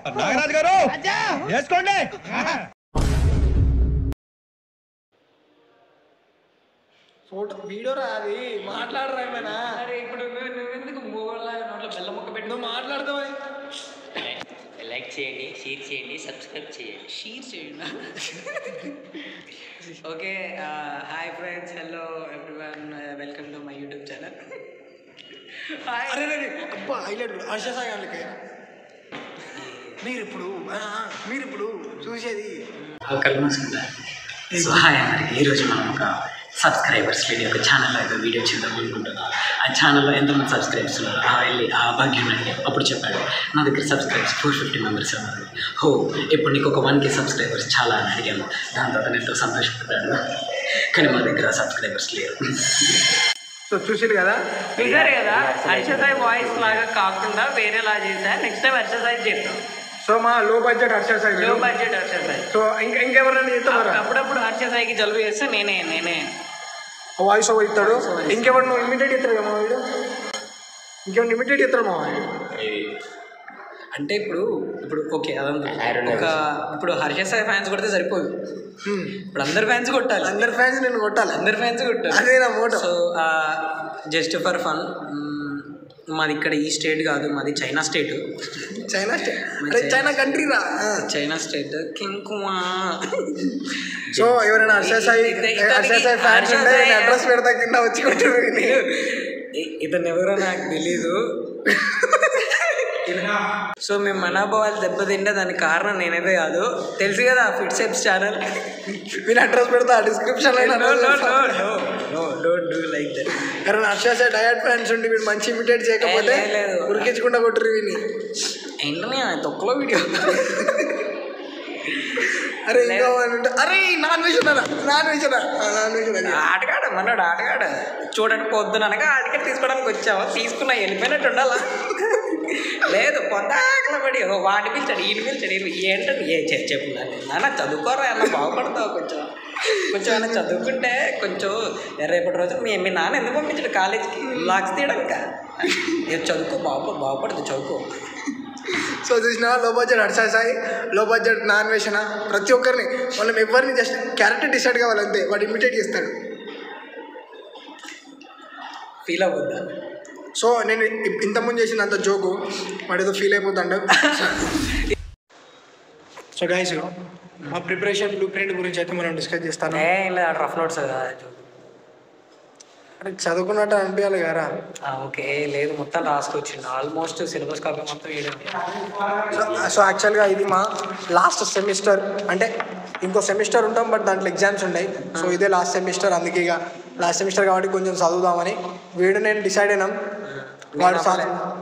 నాగరాజు గారు చేసుకోండి photo video రాది మాట్లాడరా ఏమైనా అరే ఇప్పుడు నువ్వు నువ్వెందుకు మూగలాగా నోట్లో బెల్లం ముక్క పెట్టి నువ్వు మాట్లాడతావా లైక్ చేయండి షేర్ చేయండి సబ్స్క్రైబ్ చేయండి షీర్ చేయండి okay hi friends hello everyone welcome to my YouTube channel hi అరే రే, రే, అబ్బా హైలైట్ హర్ష సాగాలకి మీరు ఇప్పుడు ఆ, మీరు ఇప్పుడు చూసేది కళ్ళు మూసుకుంటారు సో హాయ్ అందరికి ఈరోజు మనం ఒక సబ్స్క్రైబర్స్ లేని ఒక ఛానల్లో ఏదో వీడియో చేద్దాం అనుకుంటున్నాను ఆ ఛానల్లో ఎంతమంది సబ్స్క్రైబర్స్ ఉన్నారు ఆ వెళ్ళి ఆ భాగ్యం అంటే అప్పుడు చెప్పాడు నా దగ్గర సబ్స్క్రైబర్స్ ఫోర్ ఫిఫ్టీ మెంబర్స్ ఉన్నారు హో ఇప్పుడు నీకు ఒక వన్ కే సబ్స్క్రైబర్స్ చాలా అని అడిగాను దాంతో అతను ఎంతో సంతోషపడ్డాడు కానీ మా దగ్గర సబ్స్క్రైబర్స్ లేరు సో చూసిరు కదా చూసారు కదా హర్షసాయి వాయిస్ లాగా కాకుండా వేరేలా చేశా నెక్స్ట్ టైం హర్షసాయి చేద్దాం సో మా లో బడ్జెట్ హర్ష సాయి లో బడ్జెట్ హర్షసాయి సో ఇంకా ఇంకెవరైనా చెప్తారా అప్పుడప్పుడు హర్షసాయికి జలుబు చేస్తే నేనే నేనే వాయిస్ ఓవర్ ఇస్తాడు ఇంకెవరు నువ్వు ఇమిటేట్ ఇస్తాడు కదా మా వీడు ఇంకెవరు ఇమిటేట్ ఇస్తాడు మా వీడు అంటే ఇప్పుడు ఇప్పుడు ఓకే అదంతా ఒక ఇప్పుడు హర్షసాయి ఫ్యాన్స్ కొడితే సరిపోదు ఇప్పుడు అందరు ఫ్యాన్స్ కొట్టాలి అందరు ఫ్యాన్స్ నేను కొట్టాలి అందరు ఫ్యాన్స్ కొట్టాలి అదే నా motto so just for fun మాది ఇక్కడ ఈ స్టేట్ కాదు మాది చైనా స్టేట్ చైనా స్టే- అరే చైనా కంట్రీ రా ఆ. చైనా స్టేట్ కింకుమా సో ఎవరైనా హర్ష సాయి హర్ష సాయి ఫ్యాన్స్ ఉంటే నేను అడ్రస్ పెడతా కింద వచ్చి కొట్టు ఇతను ఎవరో నాకు తెలీదు సో మేము మనోభావాలు దెబ్బతింటే దానికి కారణం నేనైతే కాదు తెలుసు కదా ఫిట్ సెప్స్ ఛానల్ నేను అడ్రస్ పెడతా description don't do like that ఎవరైనా హర్ష సాయి డయట్ ఫ్యాన్స్ ఉండి వీడు మంచి ఇమిటేట్ చేయకపోతే ఏ, లేదు. ఉరికించకుండా కొట్టురు వీని ఏంటనే తొక్కలో వీడియో అరే ఇంకా వాళ్ళు ఉంటే అరే నాన్ వెజ్ ఉన్నారా నాన్ వెజ్ నాన్ వెజ్ ఆటగాడు మన్నాడు ఆటగాడు చూడండి పొద్దున అనగా ఆటగా తీసుకోవడానికి వచ్చావా తీసుకున్నా వెళ్ళిపోయినట్టు ఉండాలా లేదు పొద్దాకల పడి ఓ వాడిని పిలిచాడు ఈయన పిలిచాడు ఈయన ఏంటంటే ఏ చె- చెప్పు నాన్న. నాన్న చదువుకోరా అన్న బాగుపడతావు కొంచెం కొంచెం అన్న చదువుకుంటే కొంచెం రేపటి రోజు మీ మీ నాన్న ఎందుకు పంపించాడు కాలేజీకి లాక్స్ తీయడానిక నేను చదువుకో బాగు బాగుపడదు చదువుకో సో చూసిన లో బడ్జెట్ హర్ష సాయి లో బడ్జెట్ నాన్ వెజ్ అన్న ప్రతి ఒక్కరిని మనం ఎవరిని జస్ట్ క్యారెక్టర్ డిసైడ్ కావాలి అంతే వాడు ఇమిటేట్ చేస్తాడు ఫీల్ అవ్వద్దా సో నేను ఇప్- ఇంతకుముందు చేసిన అంత జోకు వాడు ఏదో ఫీల్ అయిపోతాడు సో గైస్ మా ప్రిపరేషన్ బ్లూ ప్రింట్ గురించి అయితే మనం డిస్కస్ చేస్తాను ఏ లేదు రఫ్ నోట్స్ కదా అంటే చదువుకున్నట్టు అనిపించాలి కదా ఓకే లేదు మొత్తం రాసుకొచ్చిండు ఆల్మోస్ట్ సిలబస్ కాపీ మొత్తం వేయడం సో సో యాక్చువల్గా ఇది మా లాస్ట్ సెమిస్టర్ అంటే ఇంకో సెమిస్టర్ ఉంటాం బట్ దాంట్లో ఎగ్జామ్స్ ఉన్నాయి సో ఇదే లాస్ట్ సెమిస్టర్ అందుకే ఇక లాస్ట్ సెమిస్టర్ కాబట్టి కొంచెం చదువుదామని వీడు నేను డిసైడ్ అయినాం వాడు సా-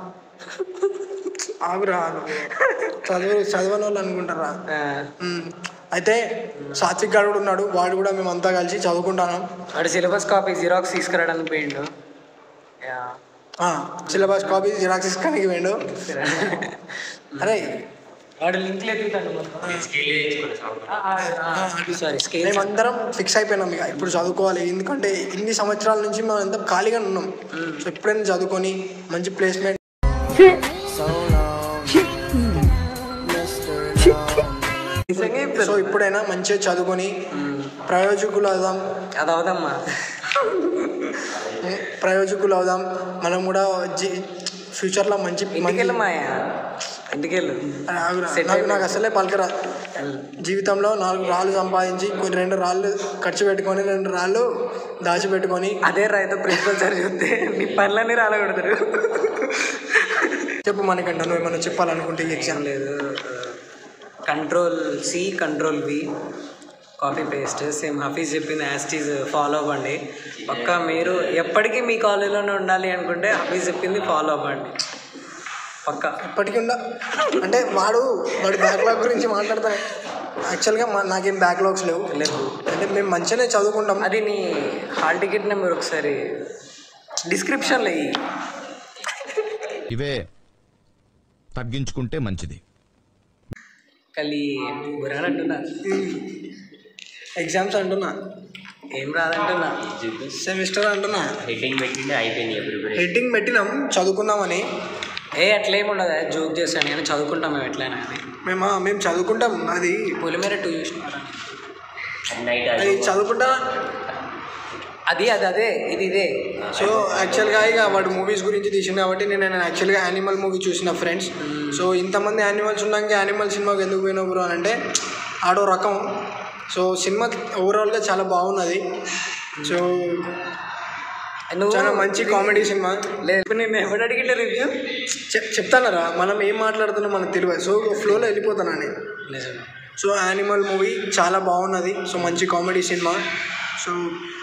ఆగురా ఆగు. చదువు చదవని వాళ్ళు అనుకుంటారా మ్మ్. అయితే సాత్విక్ గారు కూడా ఉన్నాడు వాడు కూడా మేమంతా కలిసి చదువుకుంటాను వాడు సిలబస్ కాపీ జిరాక్స్ తీసుకురావడానికి పోయిండు యా. సిలబస్ కాపీ జిరాక్స్ ఇస్కానికి వేయండు అరే వాడు లింక్ ఎదుగుతాడు సారీ స్కేల్ మేమందరం ఫిక్స్ అయిపోయినాం ఇక ఇప్పుడు చదువుకోవాలి ఎందుకంటే ఇన్ని సంవత్సరాల నుంచి మనం ఎంత ఖాళీగా ఉన్నాం సో ఎప్పుడైనా చదువుకొని మంచి ప్లేస్మెంట్ సో ఇప్పుడైనా మంచిగా చదువుకొని ప్రయోజకులు అవుదాం అది అవదమ్మా ప్రయోజకులు అవుదాం మనం కూడా జీ- ఫ్యూచర్లో మంచి మంచి ఇంటికెళ్ళు మాయా ఇంటికెళ్ళు అరే ఆగురా. Set నాకు అయిపోయి. నాకు అసలే పలకరా జీవితంలో నాలుగు రాళ్ళు సంపాదించి కొన్ని రెండు రాళ్ళు ఖర్చు పెట్టుకొని రెండు రాళ్ళు దాచిపెట్టుకొని అదే రైతు ప్రిన్సిపల్ సార్ చూస్తే నీ పనులన్నీ రాలగొడతారు చెప్పు మనకంట నువ్వు ఏమైనా చెప్పాలనుకుంటే ఈ ఎగ్జామ్ ఏం లేదు control C control V copy paste same Hafeez చెప్పింది యాస్టీజ్ ఫాలో అవ్వండి పక్కా మీరు ఎప్పటికీ మీ కాలేజీలోనే ఉండాలి అనుకుంటే హఫీజ్ చెప్పింది ఫాలో అవ్వండి పక్కా ఇప్పటికీ ఉండ అంటే వాడు వాడు బ్యాక్లాగ్ గురించి మాట్లాడతాను యాక్చువల్గా మా నాకేం బ్యాక్లాగ్స్ లేవు లేదు అంటే మేము మంచిగానే చదువుకుంటాం అది నీ హాల్ టికెట్ నెంబర్ ఒకసారి డిస్క్రిప్షన్లో ఇయ్యి. ఇవే తగ్గించుకుంటే మంచిది కలి బురానంటున్నా ఎగ్జామ్స్ అంటున్నా ఏం రాదంటున్నా సెమిస్టర్ అంటున్నా హెడ్డింగ్ పెట్టిండే అయిపోయింది ప్రిపరేషన్ హెడ్డింగ్ పెట్టినాం చదువుకుందామని ఏ అట్లేం ఉండదు జోక్ చేస్తాను కానీ చదువుకుంటాం మేము ఎట్లయినా కానీ మేము మేము చదువుకుంటాం అది పొలిమేర టూ చూసినారా నైట్ అది చదువుకుంటా అది అది అదే ఇది ఇదే సో యాక్చువల్గా ఇక వాడు మూవీస్ గురించి తీసింది కాబట్టి నేను నేను యాక్చువల్గా యానిమల్ మూవీ చూసిన ఫ్రెండ్స్ సో ఇంతమంది యానిమల్స్ ఉన్నాక యానిమల్ సినిమాకి ఎందుకు పోయినా బ్రో అని అంటే ఆడో రకం సో సినిమా ఓవరాల్గా చాలా బాగున్నది సో నువ్వు చాలా మంచి కామెడీ సినిమా లేదు నేను ఎవరు అడిగితే రివ్యూ చెప్ చెప్తానరా మనం ఏం మాట్లాడుతున్నాం మనకు తెలియదు సో ఫ్లోలో వెళ్ళిపోతానని లేదు సో యానిమల్ మూవీ చాలా బాగున్నది సో మంచి comedy cinema so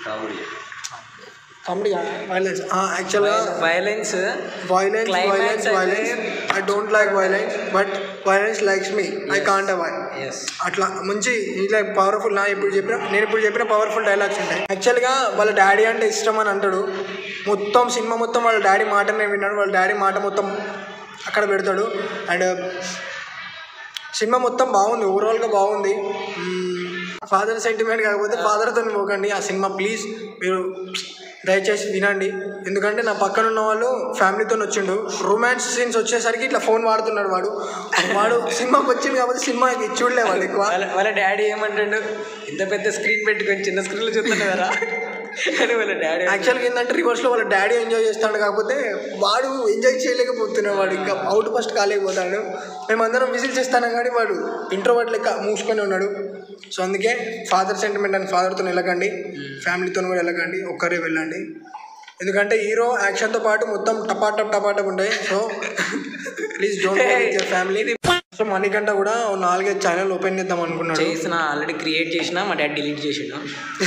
comedy violence యాక్చువల్గా వైలెన్స్ వైలెన్స్ Climax వైలెన్స్ అయితే- violence I don't like violence but violence likes me I can't avoid ఎస్ అట్లా మంచి ఇలా పవర్ఫుల్ నా ఇప్పుడు చెప్పిన నేను ఇప్పుడు చెప్పిన పవర్ఫుల్ డైలాగ్స్ ఉంటాయి యాక్చువల్గా వాళ్ళ డాడీ అంటే ఇష్టం అని అంటాడు మొత్తం సినిమా మొత్తం వాళ్ళ డాడీ మాటనే విన్నాడు వాళ్ళ డాడీ మాట మొత్తం అక్కడ పెడతాడు అండ్ సినిమా మొత్తం బాగుంది ఓవరాల్గా బాగుంది ఫాదర్ సెంటిమెంట్ కాకపోతే ఫాదర్తో పోకండి ఆ సినిమా ప్లీజ్ మీరు దయచేసి వినండి ఎందుకంటే నా పక్కన ఉన్న వాళ్ళు ఫ్యామిలీతో వచ్చిండు రొమాన్స్ సీన్స్ వచ్చేసరికి ఇట్లా ఫోన్ వాడుతున్నాడు వాడు వాడు సినిమాకి వచ్చింది కాబట్టి సినిమాకి చూడలే వాడు ఎక్కువ వాళ్ళ వాళ్ళ డాడీ ఏమంటాడు ఇంత పెద్ద స్క్రీన్ పెట్టుకొని చిన్న స్క్రీన్లో చూస్తున్నారా అని వాళ్ళ డాడీ యాక్చువల్గా ఏంటంటే రివర్స్లో వాళ్ళ డాడీ ఎంజాయ్ చేస్తాడు కాకపోతే వాడు ఎంజాయ్ చేయలేకపోతున్నాడు వాడు ఇంకా అవుట్ ఫస్ట్ కాలేకపోతాడు మేమందరం విజిల్ చేస్తాను కానీ వాడు ఇంట్రోవర్ట్ లెక్క మూసుకొని ఉన్నాడు సో అందుకే ఫాదర్ సెంటిమెంట్ అని ఫాదర్తో వెళ్ళకండి ఫ్యామిలీతో కూడా వెళ్ళకండి ఒక్కరే వెళ్ళండి ఎందుకంటే హీరో యాక్షన్తో పాటు మొత్తం టపాటప్ టపాటప్ ఉంటాయి so please don't your family so మనకంట కూడా ఓ నాలుగైదు ఛానల్ ఓపెన్ చేద్దాం అనుకున్నాడు చేసిన ఆల్రెడీ క్రియేట్ చేసిన మా డాడీ డిలీట్ చేసిండు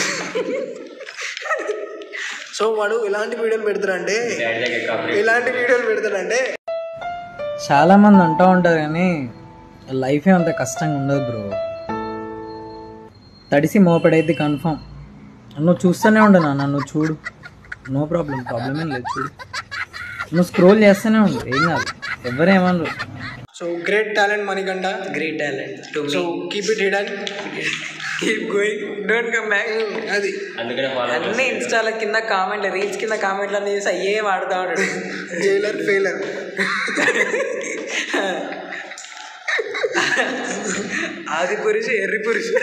సో వాడు ఎలాంటి వీడియోలు పెడతాడంటే ఎలాంటి వీడియోలు పెడతాడంటే చాలా మంది అంటూ ఉంటారు కానీ లైఫే అంత కష్టంగా ఉండదు బ్రో తడిసి మోపడైతే కన్ఫామ్ నువ్వు చూస్తూనే ఉండు నాన్న నువ్వు చూడు నో ప్రాబ్లం ప్రాబ్లం ఏం లేదు చూడు నువ్వు స్క్రోల్ చేస్తూనే ఉండు ఏం కాదు ఎవరేమనరు so great talent Manikanta great talent too so keep it hidden keep going don't come back అది అందుకనే ఫాలో అన్ని ఇన్స్టాల కింద కామెంట్లు రీల్స్ కింద కామెంట్లు అన్ని చేసి అయ్యే వాడుతూ ఉంటాడు జైలర్ ఫెయిలర్ ఆది పురుషు ఎర్రి పురుషు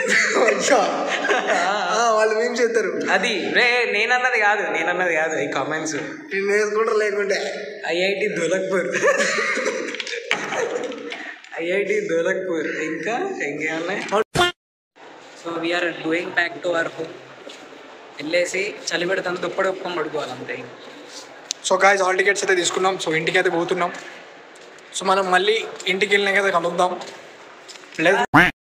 వాళ్ళు మేము చేస్తారు అది రే నేనన్నది కాదు నేనన్నది కాదు ఈ కామెంట్స్ నేను వేసుకుంటారు లేకుంటే ఐఐటి ధోలక్పూర్ ఐఐటి ధోలక్పూర్ ఇంకా ఇంకేమున్నాయి so we're going back to our home వెళ్ళేసి చలి పెడతాను దుప్పటి ఒప్పుకొని పడుకోవాలి అంతే సో గాయస్ హాల్ టికెట్స్ అయితే తీసుకున్నాం సో ఇంటికి అయితే పోతున్నాం సో మనం మళ్ళీ ఇంటికి వెళ్ళినాక అయితే కలుద్దాం లేదు